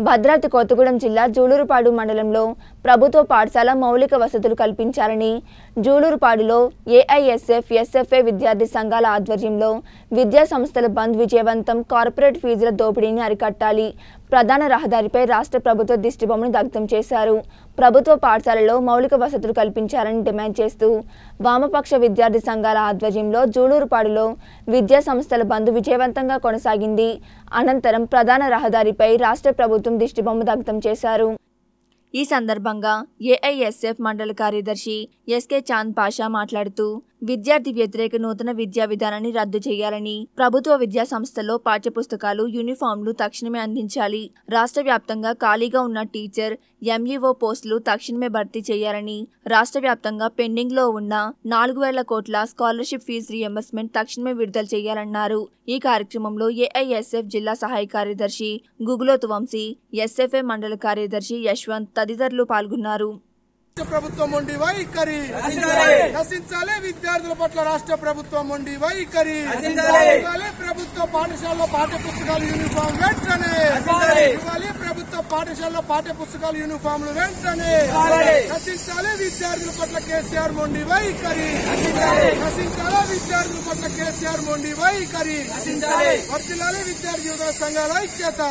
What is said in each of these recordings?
భద్రాద్రి కొత్తగూడెం జిల్లా జూలూరుపాడు మండలంలో ప్రభుత్వ పాఠశాల మౌలిక వసతులు కల్పించాలని జూలూరుపాడులో ఏఐఎస్ఎఫ్ ఎస్ఎఫ్ఏ విద్యార్థి సంఘాల ఆధ్వర్యంలో విద్యా సంస్థల బంద్ విజయవంతం కార్పొరేట్ ఫీజుల దోపిడీని అరికట్టాలి ప్రధాన రహదారిపై రాష్ట్ర ప్రభుత్వ దిష్టిబొమ్మను దగ్ధం చేశారు ప్రభుత్వ పాఠశాలలో మౌలిక వసతులు కల్పించాలని డిమాండ్ చేస్తూ వామపక్ష విద్యార్థి సంఘాల ఆధ్వర్యంలో జూలూరుపాడులో విద్యా సంస్థల బంద్ విజయవంతంగా కొనసాగింది అనంతరం ప్రధాన రహదారిపై రాష్ట్ర ప్రభుత్వం దిష్టిబొమ్మ దగ్ధం చేశారు ఈ సందర్భంగా ఏఐఎస్ఎఫ్ మండల కార్యదర్శి ఎస్కే చాంద్ పాషా మాట్లాడుతూ విద్యార్థి వ్యతిరేక నూతన విద్యా విధానాన్ని రద్దు చేయాలని ప్రభుత్వ విద్యా సంస్థల్లో పాఠ్యపుస్తకాలు యూనిఫామ్లు తక్షణమే అందించాలి రాష్ట్ర వ్యాప్తంగా ఖాళీగా ఉన్న టీచర్ ఎంఈఓ పోస్టులు తక్షణమే భర్తీ చేయాలని రాష్ట్ర వ్యాప్తంగా పెండింగ్ లో ఉన్న నాలుగు వేల కోట్ల స్కాలర్షిప్ ఫీజు రియంబర్స్మెంట్ తక్షణమే విడుదల చేయాలన్నారు ఈ కార్యక్రమంలో ఏఐఎస్ఎఫ్ జిల్లా సహాయ కార్యదర్శి గుగులోతు వంశీ ఎస్ఎఫ్ఏ మండల కార్యదర్శి యశ్వంత్ తదితరులు పాల్గొన్నారు రాష్ట్ర ప్రభుత్వం ఉండి వైఖరి నశించాలి విద్యార్థుల పట్ల రాష్ట్ర ప్రభుత్వం ఉండి వైఖరి ఇవ్వాలి ప్రభుత్వ పాఠశాలలో పాఠ్య పుస్తకాలు యూనిఫామ్ వెంటనే ఇవ్వాలి ప్రభుత్వ పాఠశాలలో పాఠ్య పుస్తకాలు యూనిఫామ్లు వెంటనే నశించాలి విద్యార్థుల పట్ల కేసీఆర్ మొండి వైఖరి నశించాలి విద్యార్థుల పట్ల కేసీఆర్ మొండి వైఖరి వర్తిల్లాలి విద్యార్థి యువత సంఘాల ఐక్యత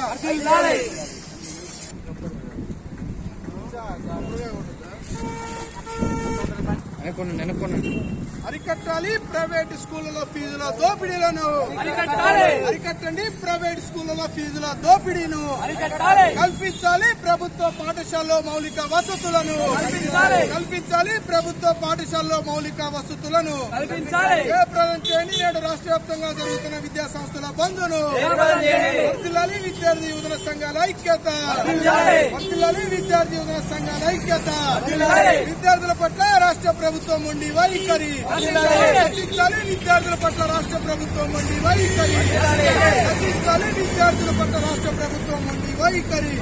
వెనకొండి వెనకొండి అరికట్టాలి ప్రైవేట్ స్కూళ్లలో ఫీజుల దోపిడీలను అరికట్టండి ప్రైవేట్ స్కూళ్లలో ఫీజుల దోపిడీను కల్పించాలి ప్రభుత్వ పాఠశాలలో మౌలిక వసతులను కల్పించాలి ప్రభుత్వ పాఠశాలలో మౌలిక వసతులను జయప్రదం చేయండి నేడు రాష్ట్ర వ్యాప్తంగా జరుగుతున్న విద్యా సంస్థల బంధును వర్తిల్లాలి విద్యార్థి యువజన సంఘాల ఐక్యత వర్తిల్లాలి విద్యార్థి యువజన సంఘాల ఐక్యత విద్యార్థుల పట్ల రాష్ట్ర ప్రభుత్వం ఉండి వైఖరి రక్షించాలి విద్యార్థుల పట్ల రాష్ట్ర ప్రభుత్వం ఉండి వైఖరి రక్షించాలి విద్యార్థుల పట్ల రాష్ట్ర ప్రభుత్వం ఉండి వైఖరి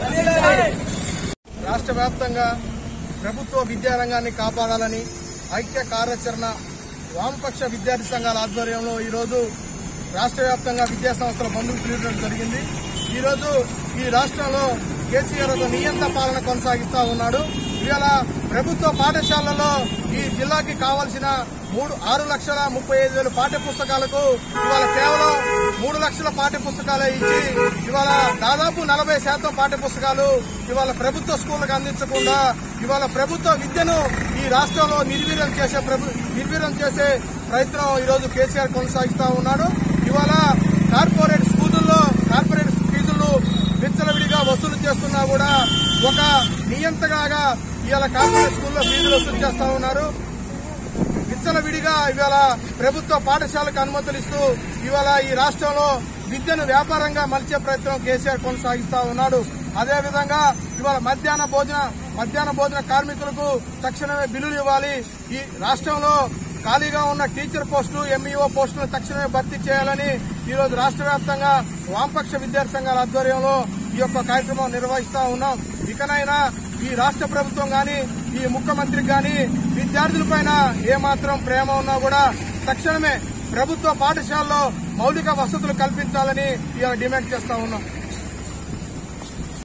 రాష్ట్ర వ్యాప్తంగా ప్రభుత్వ విద్యారంగాన్ని కాపాడాలని ఐక్య కార్యాచరణ వామపక్ష విద్యార్థి సంఘాల ఆధ్వర్యంలో ఈరోజు రాష్ట్ర వ్యాప్తంగా విద్యా సంస్థల బంధువులు పిలవడం జరిగింది ఈరోజు ఈ రాష్ట్రంలో కేసీఆర్ ఒక నియంత్ర పాలన కొనసాగిస్తా ఉన్నాడు ఇవాళ ప్రభుత్వ పాఠశాలల్లో ఈ జిల్లాకి కావాల్సిన మూడు ఆరు లక్షల ముప్పై ఐదు వేల పాఠ్య పుస్తకాలకు ఇవాళ కేవలం మూడు లక్షల పాఠ్య పుస్తకాలే ఇచ్చి ఇవాళ దాదాపు నలభై శాతం పాఠ్య పుస్తకాలు ఇవాళ ప్రభుత్వ స్కూళ్లకు అందించకుండా ఇవాళ ప్రభుత్వ విద్యను ఈ రాష్ట్రంలో నిర్వీర్యం చేసే ప్రభు నిర్వీర్యం చేసే ప్రయత్నం ఈరోజు కేసీఆర్ కొనసాగిస్తా ఉన్నాడు ఇవాళ కార్పొరేట్ స్కూళ్ళల్లో కార్పొరేట్ ఫీజులు విచ్చలవిడిగా వసూలు చేస్తున్నా కూడా ఒక నియంతగా ఇవాళ కార్పొరేట్ స్కూల్లో ఫీజులు వసూలు చేస్తా ఉన్నారు విచ్చలవిడిగా ఇవాళ ప్రభుత్వ పాఠశాలకు అనుమతులు ఇస్తూ ఇవాళ ఈ రాష్ట్రంలో విద్యను వ్యాపారంగా మలిచే ప్రయత్నం కేసీఆర్ కొనసాగిస్తా ఉన్నాడు అదేవిధంగా ఇవాళ మధ్యాహ్న భోజన మధ్యాహ్న భోజన కార్మికులకు తక్షణమే బిల్లులు ఇవ్వాలి ఈ రాష్ట్రంలో ఖాళీగా ఉన్న టీచర్ పోస్టులు ఎంఈఓ పోస్టులను తక్షణమే భర్తీ చేయాలని ఈ రోజు రాష్ట్ర వ్యాప్తంగా వామపక్ష విద్యార్థి సంఘాల ఆధ్వర్యంలో ఈ యొక్క కార్యక్రమం నిర్వహిస్తా ఉన్నాం ఇకనైనా ఈ రాష్ట్ర ప్రభుత్వం గాని ఈ ముఖ్యమంత్రికి గాని విద్యార్థులపైన ఏమాత్రం ప్రేమ ఉన్నా కూడా తక్షణమే ప్రభుత్వ పాఠశాలలో మౌలిక వసతులు కల్పించాలని ఇవాళ డిమాండ్ చేస్తా ఉన్నాం